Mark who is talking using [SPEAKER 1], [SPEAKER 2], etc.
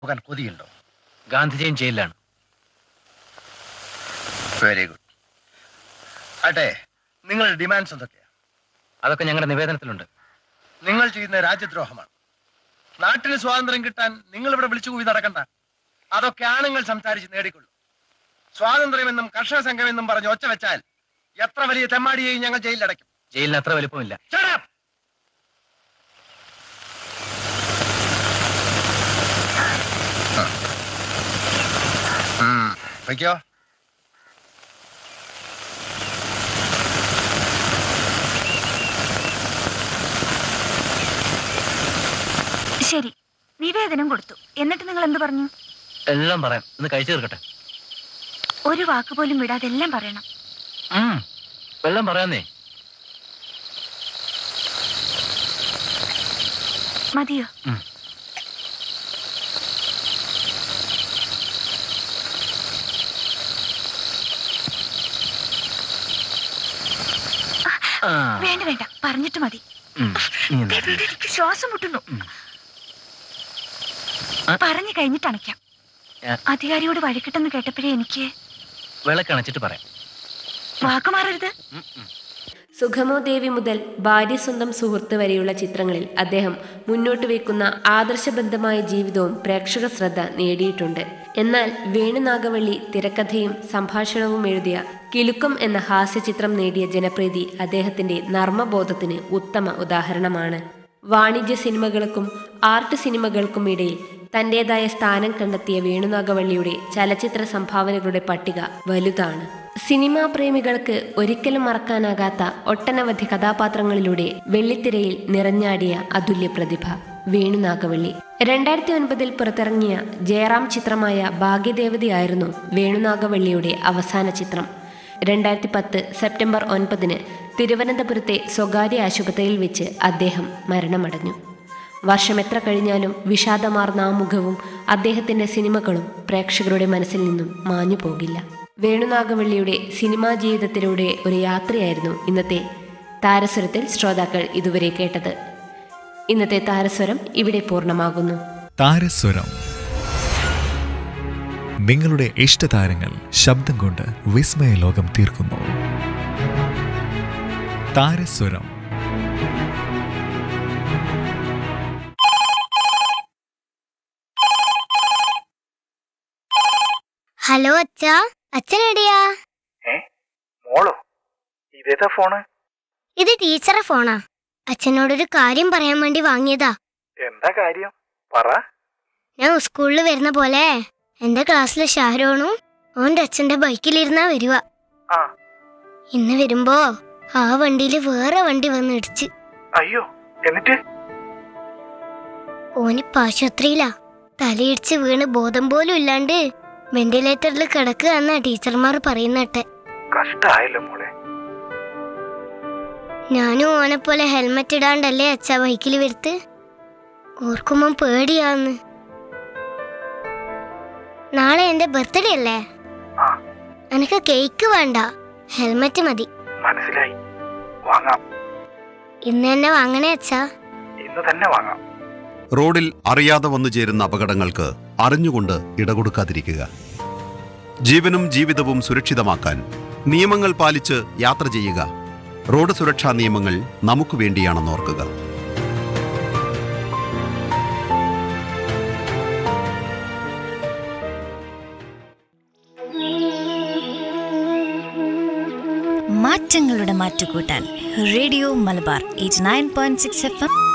[SPEAKER 1] പോകാൻ കൊതിയുണ്ടോ
[SPEAKER 2] ഗാന്ധിജിയും ജയിലിലാണ്
[SPEAKER 1] വെരി ഗുഡ് ആട്ടെ നിങ്ങളുടെ ഡിമാൻഡ്സ് എന്തൊക്കെയാ
[SPEAKER 2] അതൊക്കെ ഞങ്ങളുടെ നിവേദനത്തിലുണ്ട്
[SPEAKER 1] നിങ്ങൾ ചെയ്യുന്ന രാജ്യദ്രോഹമാണ് നാട്ടിന് സ്വാതന്ത്ര്യം കിട്ടാൻ നിങ്ങൾ ഇവിടെ വിളിച്ചു കൂടി നടക്കണ്ട അതൊക്കെ ആണുങ്ങൾ സംസാരിച്ച് നേടിക്കൊള്ളു സ്വാതന്ത്ര്യമെന്നും കർഷക സംഘമെന്നും പറഞ്ഞ് ഒച്ച വെച്ചാൽ എത്ര വലിയ തെമ്മാടിയെയും ഞങ്ങൾ ജയിലിലടയ്ക്കും
[SPEAKER 2] ജയിലിന് അത്ര വലിപ്പമില്ല
[SPEAKER 1] Shut up! ആ. ഉം. വയ്ക്കോ
[SPEAKER 3] ശരി നിവേദനം കൊടുത്തു എന്നിട്ട് നിങ്ങൾ എന്ത് പറഞ്ഞു
[SPEAKER 2] എല്ലാം പറയാം ഒന്ന് കഴിച്ചു തീർക്കട്ടെ
[SPEAKER 3] ഒരു വാക്ക് പോലും വിടാതെ എല്ലാം പറയണം
[SPEAKER 2] ഉം. എല്ലാം പറയാന്നേ
[SPEAKER 3] മതിയോ
[SPEAKER 2] ഉം. ആ.
[SPEAKER 3] വേണ്ട വേണ്ട പറഞ്ഞിട്ട് മതി
[SPEAKER 2] ഉം. ഇനി
[SPEAKER 3] ദേ,
[SPEAKER 2] ഒന്ന്
[SPEAKER 3] വീട് എനിക്ക് ശ്വാസം മുട്ടുന്നു
[SPEAKER 2] ഉം. ആ.
[SPEAKER 3] പറഞ്ഞു കഴിഞ്ഞിട്ട് അണയ്ക്കാം
[SPEAKER 2] ആ.
[SPEAKER 3] അധികാരിയോട് വഴിക്കിട്ടെന്ന് കേട്ടപ്പോഴേ എനിക്ക്
[SPEAKER 2] വിളക്കണച്ചിട്ട് പറയാം
[SPEAKER 3] വാക്ക് മാറരുത്
[SPEAKER 2] ഉം, ഉം.
[SPEAKER 4] സുഖമോ ദേവി മുതൽ ഭാര്യ സ്വന്തം സുഹൃത്ത് വരെയുള്ള ചിത്രങ്ങളിൽ അദ്ദേഹം മുന്നോട്ട് വയ്ക്കുന്ന ആദർശബദ്ധമായ ജീവിതവും പ്രേക്ഷക ശ്രദ്ധ നേടിയിട്ടുണ്ട് എന്നാൽ വേണുനാഗവള്ളി തിരക്കഥയും സംഭാഷണവും എഴുതിയ കിലുക്കം എന്ന ഹാസ്യചിത്രം നേടിയ ജനപ്രീതി അദ്ദേഹത്തിന്റെ നർമ്മബോധത്തിന് ഉത്തമ ഉദാഹരണമാണ് വാണിജ്യ സിനിമകൾക്കും ആർട്ട് സിനിമകൾക്കും ഇടയിൽ തന്റേതായ സ്ഥാനം കണ്ടെത്തിയ വേണുനാഗവള്ളിയുടെ ചലച്ചിത്ര സംഭാവനകളുടെ പട്ടിക വലുതാണ് സിനിമാ പ്രേമികൾക്ക് ഒരിക്കലും മറക്കാനാകാത്ത ഒട്ടനവധി കഥാപാത്രങ്ങളിലൂടെ വെള്ളിത്തിരയിൽ നിറഞ്ഞാടിയ അതുല്യ പ്രതിഭ വേണുനാഗവള്ളി രണ്ടായിരത്തി ഒൻപതിൽ പുറത്തിറങ്ങിയ ജയറാം ചിത്രമായ ഭാഗ്യദേവതയായിരുന്നു വേണുനാഗവള്ളിയുടെ അവസാന ചിത്രം രണ്ടായിരത്തി പത്ത് സെപ്റ്റംബർ ഒൻപതിന് തിരുവനന്തപുരത്തെ സ്വകാര്യ ആശുപത്രിയിൽ വെച്ച് അദ്ദേഹം മരണമടഞ്ഞു വർഷം എത്ര കഴിഞ്ഞാലും വിഷാദമാർന്ന ആ മുഖവും അദ്ദേഹത്തിന്റെ സിനിമകളും പ്രേക്ഷകരുടെ മനസ്സിൽ നിന്നും മാഞ്ഞു പോകില്ല വേണുനാഗവള്ളിയുടെ സിനിമാ ജീവിതത്തിലൂടെ ഒരു യാത്രയായിരുന്നു ഇന്നത്തെ താരസ്വരത്തിൽ ശ്രോതാക്കൾ ഇതുവരെ കേട്ടത് ഇന്നത്തെ താരസ്വരം ഇവിടെ പൂർണ്ണമാകുന്നു
[SPEAKER 5] താരസ്വരം നിങ്ങളുടെ ഇഷ്ടതാരങ്ങൾ ശബ്ദം കൊണ്ട് വിസ്മയ ലോകം തീർക്കുന്നു താരസ്വരം
[SPEAKER 6] ഹലോ അച്ഛ അച്ഛൻ എവിടെയാ
[SPEAKER 1] മോളോ ഇതേതാ ഫോണ്
[SPEAKER 6] ഇത് ടീച്ചറെ ഫോണാ അച്ഛനോടൊരു കാര്യം പറയാൻ വേണ്ടി വാങ്ങിയതാ
[SPEAKER 1] എന്താ കാര്യം പറ
[SPEAKER 6] ഞാൻ സ്കൂളിൽ വരുന്ന പോലെ എന്റെ ക്ലാസ്സിലെ ഷാരോണും ഓന്റെ അച്ഛന്റെ ബൈക്കിലിരുന്നാ വരുക
[SPEAKER 1] ആ.
[SPEAKER 6] ഇന്ന് വരുമ്പോ ആ വണ്ടിയില് വേറെ വണ്ടി വന്ന് ഇടിച്ച്
[SPEAKER 1] അയ്യോ എന്നിട്ട്
[SPEAKER 6] ഓനിപ്പ ആശുപത്രിയിലാ തലയിടിച്ച് വീണ് ബോധം പോലും ഇല്ലാണ്ട് വെന്റിലേറ്ററിൽ കിടക്കുക എന്നാ ടീച്ചർമാർ പറയുന്നട്ടെ
[SPEAKER 1] കഷ്ടായല്ലോ മോളെ
[SPEAKER 6] ഞാനും ഓനെ പോലെ ഹെൽമെറ്റ് ഇടാണ്ടല്ലേ അച്ഛ ബൈക്കിൽ വരുത്ത് ഓർക്കുമ്പം പേടിയാന്ന് നാളെ എന്റെ ബർത്ത്ഡേ അല്ലേ
[SPEAKER 1] ആ.
[SPEAKER 6] എനിക്ക് കേക്ക് വേണ്ട ഹെൽമെറ്റ് മതി
[SPEAKER 1] മനസ്സിലായി വാങ്ങാം
[SPEAKER 6] ഇന്ന് തന്നെ വാങ്ങണേ അച്ഛാ
[SPEAKER 1] ഇന്ന് തന്നെ വാങ്ങാം
[SPEAKER 7] റോഡിൽ അറിയാതെ വന്നു ചേരുന്ന അപകടങ്ങൾക്ക് അറിഞ്ഞുകൊണ്ട് ഇടകൊടുക്കാതിരിക്കുക ജീവനും ജീവിതവും സുരക്ഷിതമാക്കാൻ നിയമങ്ങൾ പാലിച്ച് യാത്ര ചെയ്യുക റോഡ് സുരക്ഷാ നിയമങ്ങൾ നമുക്ക് വേണ്ടിയാണെന്ന് ഓർക്കുക
[SPEAKER 8] മാറ്റങ്ങളുടെ മാറ്റുകൂട്ടാൻ radio Malabar eight nine point six F M